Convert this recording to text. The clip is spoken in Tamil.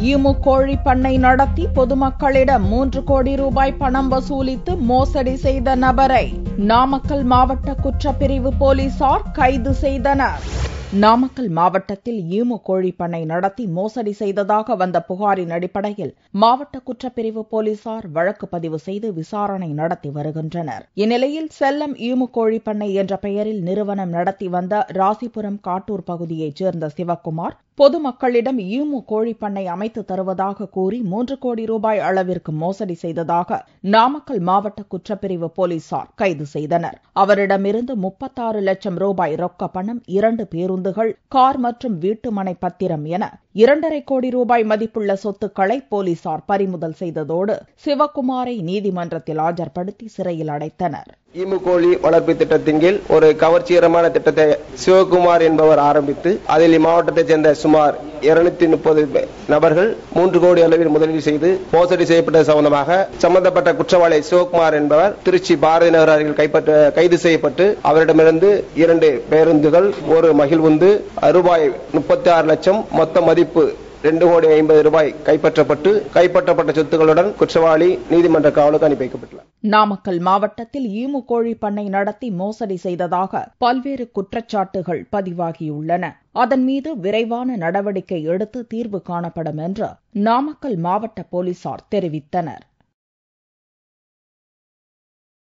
ஈமு கோழி பண்ணை நடத்தி பொதுமக்களிடம் மூன்று கோடி ரூபாய் பணம் வசூலித்து மோசடி செய்த நபரை நாமக்கல் மாவட்ட குற்றப்பிரிவு போலீசார் கைது செய்தனர் நாமக்கல் மாவட்டத்தில் ஈமு கோழி பண்ணை நடத்தி மோசடி செய்ததாக வந்த புகாரின் அடிப்படையில் மாவட்ட குற்றப்பிரிவு போலீசார் வழக்கு பதிவு செய்து விசாரணை நடத்தி வருகின்றனர் இந்நிலையில் செல்லம் ஈமு கோழி பண்ணை என்ற பெயரில் நிறுவனம் நடத்தி வந்த ராசிபுரம் காட்டூர் பகுதியைச் சேர்ந்த சிவக்குமார் பொதுமக்களிடம் ஈமு கோழி பண்ணை அமைத்து தருவதாக கூறி மூன்று கோடி ரூபாய் அளவிற்கு மோசடி செய்ததாக நாமக்கல் மாவட்ட குற்றப்பிரிவு போலீசார் கைது செய்தனர் அவரிடமிருந்து முப்பத்தாறு லட்சம் ரூபாய் ரொக்க பணம் இரண்டு பேருந்துகள் கார் மற்றும் வீட்டுமனை பத்திரம் என இரண்டரை கோடி ரூபாய் மதிப்புள்ள சொத்துக்களை போலீசார் பறிமுதல் செய்ததோடு சிவக்குமாரை நீதிமன்றத்தில் ஆஜர்படுத்தி சிறையில் அடைத்தனர் ஈமு கோழி வளர்ப்பு திட்டத்தின் கீழ் ஒரு கவர்ச்சிகரமான திட்டத்தை சிவகுமார் என்பவர் ஆரம்பித்து அதில் இம்மாவட்டத்தைச் சேர்ந்த சுமார் இருநூத்தி முப்பது நபர்கள் மூன்று கோடி அளவில் முதலீடு செய்து மோசடி செய்யப்பட்டது சம்பந்தமாக சம்பந்தப்பட்ட குற்றவாளி சிவகுமார் என்பவர் திருச்சி பாரதி நகர் அருகில் கைப்பற்ற கைது செய்யப்பட்டு அவரிடமிருந்து இரண்டு பேருந்துகள் ஒரு மகிழ்வுந்து ரூபாய் முப்பத்தி ஆறு லட்சம் மொத்த மதிப்பு ரெண்டு கோடி ஐம்பது ரூபாய் கைப்பற்றப்பட்டு கைப்பற்றப்பட்ட சொத்துக்களுடன் குற்றவாளி நீதிமன்ற காவலுக்கு அனுப்பி வைக்கப்பட்டுள்ளார் நாமக்கல் மாவட்டத்தில் ஈமு கோழி பண்ணை நடத்தி மோசடி செய்ததாக பல்வேறு குற்றச்சாட்டுகள் பதிவாகியுள்ளன அதன் மீது விரைவான நடவடிக்கை எடுத்து தீர்வு காணப்படும் என்று நாமக்கல் மாவட்ட போலீசார் தெரிவித்தனர்